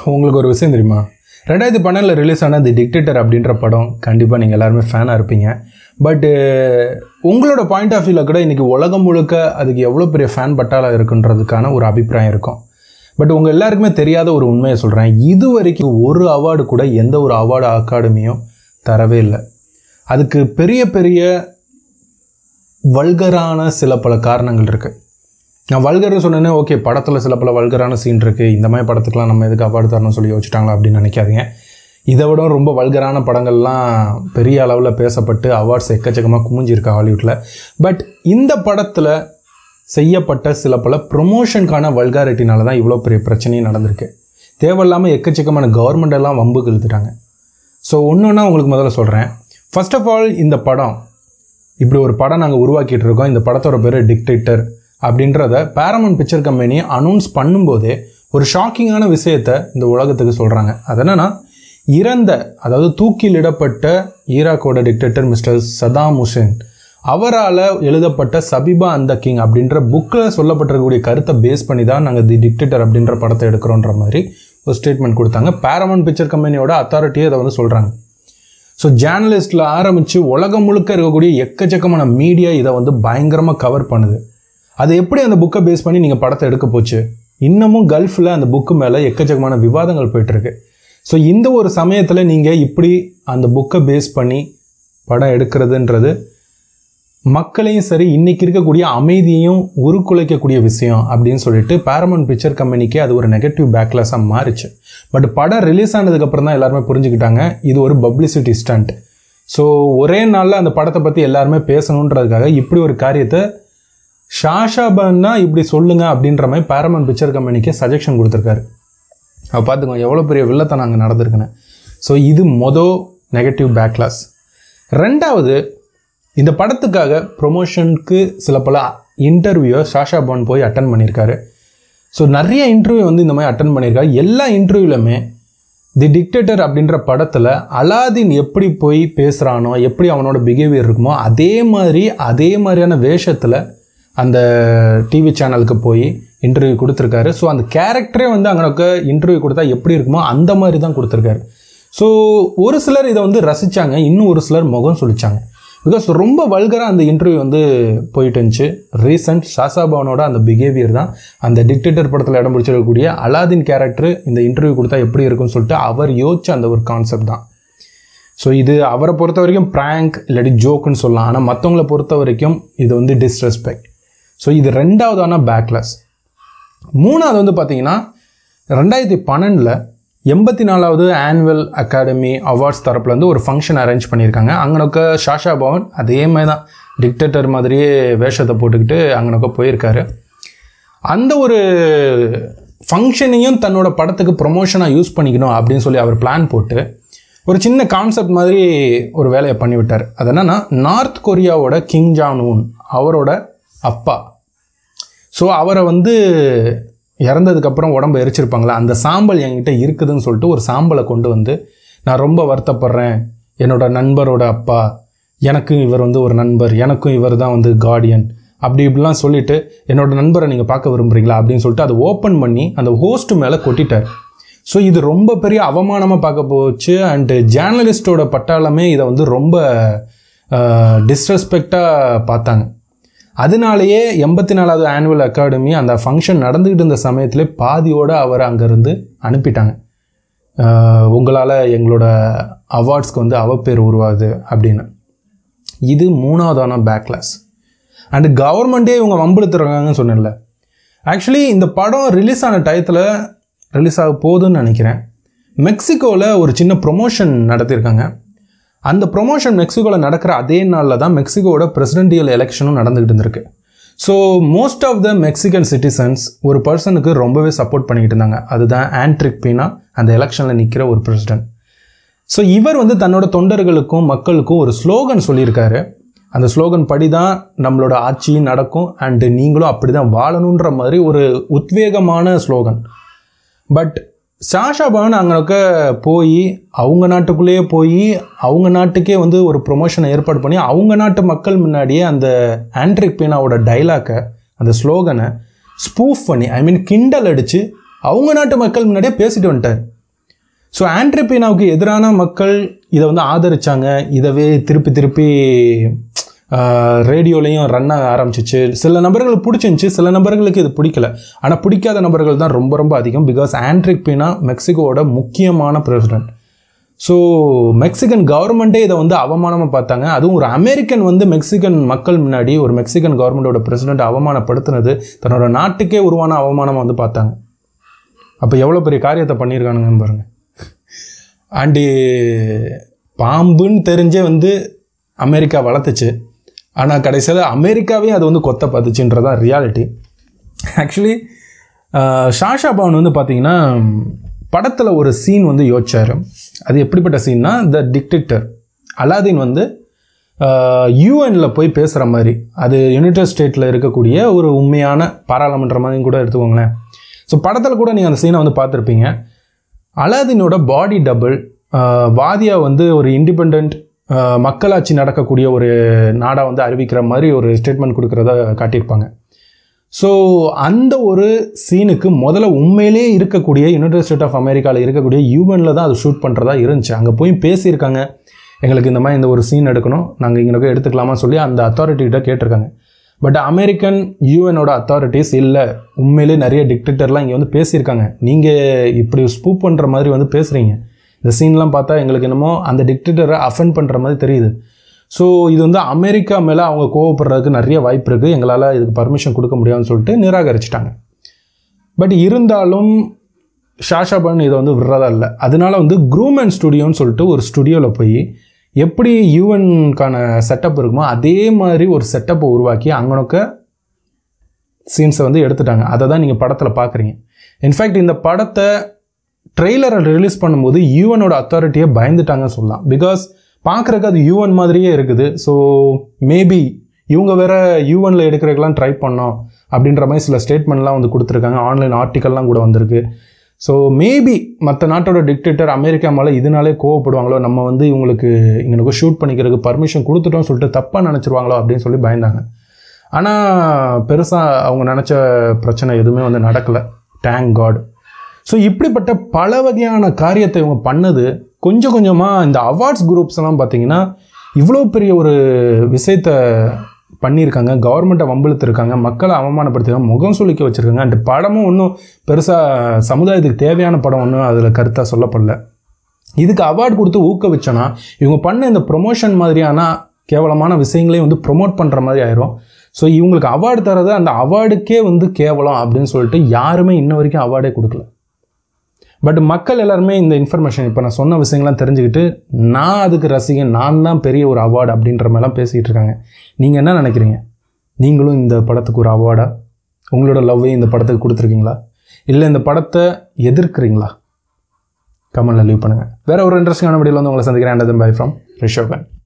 உங்களுக்கு ஒரு விஷயம் தெரியுமா ரெண்டாயிரத்தி பன்னெண்டில் ரிலீஸ் ஆன தி டிக்டேட்டர் அப்படின்ற படம் கண்டிப்பாக நீங்கள் எல்லாருமே ஃபேனாக இருப்பீங்க பட்டு உங்களோட பாயிண்ட் ஆஃப் வியூவில் கூட இன்றைக்கி உலகம் முழுக்க அதுக்கு எவ்வளோ பெரிய ஃபேன் பட்டாளம் இருக்குன்றதுக்கான ஒரு அபிப்பிராயம் இருக்கும் பட் உங்கள் எல்லாருக்குமே தெரியாத ஒரு உண்மையை சொல்கிறேன் இது வரைக்கும் ஒரு அவார்டு கூட எந்த ஒரு அவார்டு அகாடமியும் தரவே இல்லை அதுக்கு பெரிய பெரிய வல்கரான சில பல காரணங்கள் இருக்குது நான் வல்கர்னு சொன்னேன்னே ஓகே படத்தில் சில பல வல்கரான சீன் இருக்குது இந்த மாதிரி படத்துக்குலாம் நம்ம எதுக்கு அவார்டு தரணும்னு சொல்லி யோசிச்சிட்டாங்களா அப்படின்னு நினைக்காதீங்க இதை விட ரொம்ப வல்கரான படங்கள்லாம் பெரிய அளவில் பேசப்பட்டு அவார்ட்ஸ் எக்கச்சக்கமாக குமிஞ்சிருக்கு ஹாலிவுட்டில் பட் இந்த படத்தில் செய்யப்பட்ட சில பல ப்ரொமோஷனுக்கான வல்காரிட்டினால தான் இவ்வளோ பெரிய பிரச்சனையும் நடந்திருக்கு தேவையில்லாமல் எக்கச்சக்கமான கவர்மெண்ட் எல்லாம் வம்புக்கு இழுத்துட்டாங்க ஸோ ஒன்று ஒன்றா உங்களுக்கு முதல்ல சொல்கிறேன் ஃபர்ஸ்ட் ஆஃப் ஆல் இந்த படம் இப்படி ஒரு படம் நாங்கள் உருவாக்கிட்டு இருக்கோம் இந்த படத்தோட பேர் டிக்டேட்டர் அப்படின்றத பேரமௌண்ட் பிக்சர் கம்பெனி அனௌன்ஸ் பண்ணும்போதே ஒரு ஷாக்கிங்கான விஷயத்தை இந்த உலகத்துக்கு சொல்கிறாங்க அது என்னன்னா இறந்த அதாவது தூக்கிலிடப்பட்ட ஈராக்கோட டிக்டேட்டர் மிஸ்டர் சதாம் ஹுசேன் அவரால் எழுதப்பட்ட சபிபா அந்த கிங் அப்படின்ற புக்கில் சொல்லப்பட்டிருக்கக்கூடிய கருத்தை பேஸ் பண்ணி தான் நாங்கள் தி டிக்டேட்டர் அப்படின்ற படத்தை எடுக்கிறோன்ற மாதிரி ஒரு ஸ்டேட்மெண்ட் கொடுத்தாங்க பேரமௌண்ட் பிக்சர் கம்பெனியோட அத்தாரிட்டியே அதை வந்து சொல்கிறாங்க ஸோ ஜேர்னலிஸ்டில் ஆரம்பித்து உலகம் முழுக்க இருக்கக்கூடிய எக்கச்சக்கமான மீடியா இதை வந்து பயங்கரமாக கவர் பண்ணுது அது எப்படி அந்த புக்கை பேஸ் பண்ணி நீங்கள் படத்தை எடுக்க போச்சு இன்னமும் கல்ஃபில் அந்த புக்கு மேலே எக்கச்சக்கமான விவாதங்கள் போயிட்டுருக்கு ஸோ இந்த ஒரு சமயத்தில் நீங்கள் இப்படி அந்த புக்கை பேஸ் பண்ணி படம் எடுக்கிறதுன்றது மக்களையும் சரி இன்னைக்கு இருக்கக்கூடிய அமைதியையும் உருக்குலைக்கக்கூடிய விஷயம் அப்படின்னு சொல்லிட்டு பேரமௌண்ட் பிக்சர் கம்பெனிக்கே அது ஒரு நெகட்டிவ் பேக்லாஸாக மாறிச்சு பட் படம் ரிலீஸ் ஆனதுக்கப்புறம் தான் எல்லாருமே புரிஞ்சுக்கிட்டாங்க இது ஒரு பப்ளிசிட்டி ஸ்டண்ட் ஸோ ஒரே நாளில் அந்த படத்தை பற்றி எல்லாருமே பேசணுன்றதுக்காக இப்படி ஒரு காரியத்தை ஷாஷாபான்னா இப்படி சொல்லுங்க அப்படின்ற மாதிரி பேரமௌண்ட் பிக்சர் கம்பெனிக்கே சஜஷன் கொடுத்துருக்காரு அப்போ பார்த்துக்கோங்க எவ்வளோ பெரிய வில்லத்தை நாங்கள் நடந்திருக்குன்னு ஸோ இது மொதல் நெகட்டிவ் பேக்லாஸ் ரெண்டாவது இந்த படத்துக்காக ப்ரொமோஷனுக்கு சில பல இன்டர்வியூவை ஷாஷா பான் போய் அட்டன் பண்ணியிருக்காரு ஸோ நிறைய இன்டர்வியூ வந்து இந்த மாதிரி அட்டன் பண்ணியிருக்காரு எல்லா இன்டர்வியூலுமே தி டிக்டேட்டர் அப்படின்ற படத்தில் அலாதீன் எப்படி போய் பேசுகிறானோ எப்படி அவனோட பிஹேவியர் இருக்குமோ அதே மாதிரி அதே மாதிரியான வேஷத்தில் அந்த டிவி சேனலுக்கு போய் இன்டர்வியூ கொடுத்துருக்காரு ஸோ அந்த கேரக்டரே வந்து அங்கே இன்டர்வியூ கொடுத்தா எப்படி இருக்குமோ அந்த மாதிரி தான் கொடுத்துருக்காரு ஸோ ஒரு சிலர் இதை வந்து ரசித்தாங்க இன்னும் ஒரு சிலர் முகம் சொல்லிச்சாங்க பிகாஸ் ரொம்ப வல்கராக அந்த இன்டர்வியூ வந்து போயிட்டு இருந்துச்சு ரீசன்ட் ஷாசா பவனோட அந்த பிஹேவியர் தான் அந்த டிக்டேட்டர் படத்தில் இடம் பிடிச்சிருக்கக்கூடிய அலாதீன் கேரக்டர் இந்த இன்டர்வியூ கொடுத்தா எப்படி இருக்கும்னு சொல்லிட்டு அவர் யோசிச்ச அந்த ஒரு கான்செப்ட் தான் ஸோ இது அவரை பொறுத்த வரைக்கும் ப்ராங்க் இல்லாட்டி ஜோக்குன்னு சொல்லலாம் ஆனால் மற்றவங்கள பொறுத்த வரைக்கும் இது வந்து டிஸ்ரெஸ்பெக்ட் ஸோ இது ரெண்டாவதான பேக்லஸ் மூணாவது வந்து பார்த்தீங்கன்னா ரெண்டாயிரத்தி பன்னெண்டில் எண்பத்தி நாலாவது ஆனுவல் அகாடமி அவார்ட்ஸ் தரப்புலேருந்து ஒரு ஃபங்க்ஷன் அரேஞ்ச் பண்ணியிருக்காங்க அங்கனக்க ஷாஷா பவன் அதே மாதிரி தான் டிக்டேட்டர் மாதிரியே வேஷத்தை போட்டுக்கிட்டு அங்கனக்க போயிருக்காரு அந்த ஒரு ஃபங்க்ஷனையும் தன்னோட படத்துக்கு ப்ரொமோஷனாக யூஸ் பண்ணிக்கணும் அப்படின்னு சொல்லி அவர் பிளான் போட்டு ஒரு சின்ன கான்செப்ட் மாதிரி ஒரு வேலையை பண்ணிவிட்டார் அது என்னன்னா நார்த் கொரியாவோட கிங் ஜான் ஊன் அவரோட அப்பா ஸோ அவரை வந்து இறந்ததுக்கப்புறம் உடம்பு எரிச்சிருப்பாங்களா அந்த சாம்பல் என்கிட்ட இருக்குதுன்னு சொல்லிட்டு ஒரு சாம்பலை கொண்டு வந்து நான் ரொம்ப வருத்தப்படுறேன் என்னோட நண்பரோட அப்பா எனக்கும் இவர் வந்து ஒரு நண்பர் எனக்கும் இவர் தான் வந்து கார்டியன் அப்படி இப்படிலாம் சொல்லிட்டு என்னோட நண்பரை நீங்கள் பார்க்க விரும்புகிறீங்களா அப்படின்னு சொல்லிட்டு அதை ஓப்பன் பண்ணி அந்த ஹோஸ்ட் மேலே கொட்டிட்டார் ஸோ இது ரொம்ப பெரிய அவமானமாக பார்க்க போச்சு அண்டு ஜேர்னலிஸ்டோட பட்டாளமே இதை வந்து ரொம்ப டிஸ்ரெஸ்பெக்டாக பார்த்தாங்க அதனாலேயே எண்பத்தி நாலாவது ஆனுவல் அகாடமி அந்த ஃபங்க்ஷன் நடந்துக்கிட்டு இருந்த சமயத்திலே பாதியோடு அவரை அங்கேருந்து அனுப்பிட்டாங்க உங்களால் எங்களோட அவார்ட்ஸ்க்கு வந்து அவப்பேர் உருவாகுது அப்படின்னு இது மூணாவதான பேக்லாஸ் அண்டு கவர்மெண்ட்டே இவங்க வம்பெடுத்துறாங்கன்னு சொன்னேன்ல ஆக்சுவலி இந்த படம் ரிலீஸ் ஆன டயத்தில் ரிலீஸ் ஆக போகுதுன்னு நினைக்கிறேன் மெக்சிகோவில் ஒரு சின்ன ப்ரொமோஷன் நடத்தியிருக்காங்க அந்த ப்ரொமோஷன் மெக்சிகோவில் நடக்கிற அதே நாளில் தான் மெக்சிகோவோட பிரசிடென்டியல் எலெக்ஷனும் நடந்துகிட்டு இருந்திருக்கு so most of the Mexican citizens ஒரு பர்சனுக்கு ரொம்பவே சப்போர்ட் பண்ணிக்கிட்டு இருந்தாங்க அதுதான் ஆண்ட்ரிக் பீனா அந்த எலெக்ஷனில் நிற்கிற ஒரு பிரசிடென்ட் ஸோ இவர் வந்து தன்னோட தொண்டர்களுக்கும் மக்களுக்கும் ஒரு ஸ்லோகன் சொல்லியிருக்காரு அந்த ஸ்லோகன் படி தான் நம்மளோட ஆட்சி நடக்கும் அண்டு நீங்களும் அப்படி தான் வாழணுன்ற மாதிரி ஒரு உத்வேகமான ஸ்லோகன் பட் ஷாஷா பவன் அங்கே போய் அவங்க நாட்டுக்குள்ளேயே போய் அவங்க நாட்டுக்கே வந்து ஒரு ப்ரொமோஷனை ஏற்பாடு பண்ணி அவங்க நாட்டு மக்கள் முன்னாடியே அந்த ஆண்ட்ரிக் பீனாவோட டைலாக்கை அந்த ஸ்லோகனை ஸ்பூஃப் பண்ணி ஐ மீன் கிண்டல் அடித்து அவங்க நாட்டு மக்கள் முன்னாடியே பேசிட்டு வந்துட்டார் ஸோ ஆண்ட்ரிபீனாவுக்கு எதிரான மக்கள் இதை வந்து ஆதரிச்சாங்க இதவே திருப்பி திருப்பி ரேடியோலையும் ரன் ஆக ஆரம்பிச்சிச்சு சில நபர்களுக்கு பிடிச்சிருந்துச்சு சில நபர்களுக்கு இது பிடிக்கல ஆனால் பிடிக்காத நபர்கள் தான் ரொம்ப ரொம்ப அதிகம் பிகாஸ் ஆண்ட்ரிபீனா மெக்சிகோவோட முக்கியமான பிரசிடென்ட் ஸோ மெக்சிகன் கவர்மெண்ட்டே இதை வந்து அவமானமாக பார்த்தாங்க அதுவும் ஒரு அமெரிக்கன் வந்து மெக்சிகன் மக்கள் முன்னாடி ஒரு மெக்சிகன் கவர்மெண்டோட பிரசிடென்ட் அவமானப்படுத்தினது தன்னோட நாட்டுக்கே உருவான அவமானமாக வந்து பார்த்தாங்க அப்போ எவ்வளோ பெரிய காரியத்தை பண்ணியிருக்கானுங்கன்னு பாருங்க அண்டு பாம்புன்னு தெரிஞ்சே வந்து அமெரிக்கா வளர்த்துச்சு ஆனால் கடைசியில் அமெரிக்காவே அது வந்து கொத்த பார்த்துச்சுன்றதான் ரியாலிட்டி ஆக்சுவலி ஷாஷா பவன் வந்து பார்த்தீங்கன்னா படத்தில் ஒரு சீன் வந்து யோசிச்சார் அது எப்படிப்பட்ட சீன்னா த டிக்டேட்டர் அலாதீன் வந்து யூஎனில் போய் பேசுகிற மாதிரி அது யுனைடெட் ஸ்டேட்டில் இருக்கக்கூடிய ஒரு உண்மையான பாராளுமன்ற மாதிரி கூட எடுத்துக்கோங்களேன் ஸோ படத்தில் கூட நீங்கள் அந்த சீனை வந்து பார்த்துருப்பீங்க அலாதீனோட பாடி டபுள் வாதியா வந்து ஒரு இண்டிபெண்ட் மக்களாட்சி நடக்கக்கூடிய ஒரு நாடாக வந்து அறிவிக்கிற மாதிரி ஒரு ஸ்டேட்மெண்ட் கொடுக்குறத காட்டியிருப்பாங்க ஸோ அந்த ஒரு சீனுக்கு முதல்ல உண்மையிலே இருக்கக்கூடிய யுனைடெட் ஸ்டேட் ஆஃப் அமெரிக்காவில் இருக்கக்கூடிய யூஎனில் தான் அது ஷூட் பண்ணுறதா இருந்துச்சு அங்கே போய் பேசியிருக்காங்க எங்களுக்கு இந்த மாதிரி இந்த ஒரு சீன் எடுக்கணும் நாங்கள் இங்கே போய் எடுத்துக்கலாமா சொல்லி அந்த அத்தாரிட்டிகிட்ட கேட்டிருக்காங்க பட் அமெரிக்கன் யூஎனோட அத்தாரிட்டிஸ் இல்லை உண்மையிலே நிறைய டிக்டேட்டர்லாம் இங்கே வந்து பேசியிருக்காங்க நீங்கள் இப்படி ஸ்பூப் பண்ணுற மாதிரி வந்து பேசுகிறீங்க இந்த சீன்லாம் பார்த்தா எங்களுக்கு என்னமோ அந்த டிக்டேட்டரை அஃபெண்ட் பண்ணுற மாதிரி தெரியுது ஸோ இது வந்து அமெரிக்கா மேலே அவங்க கோவப்படுறதுக்கு நிறைய வாய்ப்பு இருக்குது எங்களால் இதுக்கு பர்மிஷன் கொடுக்க முடியாதுன்னு சொல்லிட்டு நிராகரிச்சிட்டாங்க பட் இருந்தாலும் ஷாஷாபான் இதை வந்து விடுறதா இல்லை அதனால வந்து க்ரூமேன் ஸ்டுடியோன்னு சொல்லிட்டு ஒரு ஸ்டுடியோவில் போய் எப்படி யூஎன்கான செட்டப் இருக்குமோ அதே மாதிரி ஒரு செட்டப்பை உருவாக்கி அங்கனக்க சீன்ஸை வந்து எடுத்துட்டாங்க அதை தான் நீங்கள் படத்தில் பார்க்குறீங்க இன்ஃபேக்ட் இந்த படத்தை ட்ரெய்லரை ரிலீஸ் பண்ணும்போது யூஎனோட அத்தாரிட்டியை பயந்துட்டாங்கன்னு சொல்லலாம் பிகாஸ் பார்க்குறக்கு அது யூஎன் மாதிரியே இருக்குது ஸோ மேபி இவங்க வேற யூஎனில் எடுக்கிறதுக்கெல்லாம் ட்ரை பண்ணோம் அப்படின்ற மாதிரி சில ஸ்டேட்மெண்ட்லாம் வந்து கொடுத்துருக்காங்க ஆன்லைன் ஆர்டிக்கல்லாம் கூட வந்திருக்கு ஸோ மேபி மற்ற நாட்டோட டிக்டேட்டர் அமெரிக்கா மேலே இதனாலே கோவப்படுவாங்களோ நம்ம வந்து இவங்களுக்கு இங்களுக்கு ஷூட் பண்ணிக்கிறதுக்கு பர்மிஷன் கொடுத்துட்டோம்னு சொல்லிட்டு தப்பாக நினச்சிருவாங்களோ அப்படின்னு சொல்லி பயந்தாங்க ஆனால் பெருசாக அவங்க நினச்ச பிரச்சனை எதுவுமே வந்து நடக்கலை தேங்க் காட் ஸோ இப்படிப்பட்ட பல வகையான காரியத்தை இவங்க பண்ணது கொஞ்சம் கொஞ்சமாக இந்த அவார்ட்ஸ் குரூப்ஸ் எல்லாம் பார்த்தீங்கன்னா இவ்வளோ பெரிய ஒரு விஷயத்தை பண்ணியிருக்காங்க கவர்மெண்ட்டை வம்பிழுத்துருக்காங்க மக்களை அவமானப்படுத்திருக்காங்க முகம் சுளிக்க வச்சுருக்காங்க அண்ட் படமும் ஒன்றும் பெருசாக சமுதாயத்துக்கு தேவையான படம் ஒன்றும் அதில் கருத்தாக சொல்லப்படல இதுக்கு அவார்டு கொடுத்து ஊக்குவிச்சோன்னா இவங்க பண்ண இந்த ப்ரொமோஷன் மாதிரியான கேவலமான விஷயங்களையும் வந்து ப்ரொமோட் பண்ணுற மாதிரி ஆயிரும் ஸோ இவங்களுக்கு அவார்டு தரது அந்த அவார்டுக்கே வந்து கேவலம் அப்படின்னு சொல்லிட்டு யாருமே இன்ன வரைக்கும் அவார்டே கொடுக்கல பட் மக்கள் எல்லாருமே இந்த இன்ஃபர்மேஷன் இப்போ நான் சொன்ன விஷயங்கள்லாம் தெரிஞ்சுக்கிட்டு நான் அதுக்கு ரசிகன் நான் தான் பெரிய ஒரு அவார்டு அப்படின்ற மாதிரிலாம் பேசிகிட்டு இருக்காங்க நீங்கள் என்ன நினைக்கிறீங்க நீங்களும் இந்த படத்துக்கு ஒரு அவார்டா உங்களோட லவ்வையும் இந்த படத்துக்கு கொடுத்துருக்கீங்களா இல்லை இந்த படத்தை எதிர்க்கிறீங்களா கமெண்டில் லீவ் பண்ணுங்கள் வேறு ஒரு இன்ட்ரெஸ்டிங்கான வீடியோவில் வந்து உங்களை சந்திக்கிறேன் அண்ட் பை ஃப்ரம் ரிஷோகன்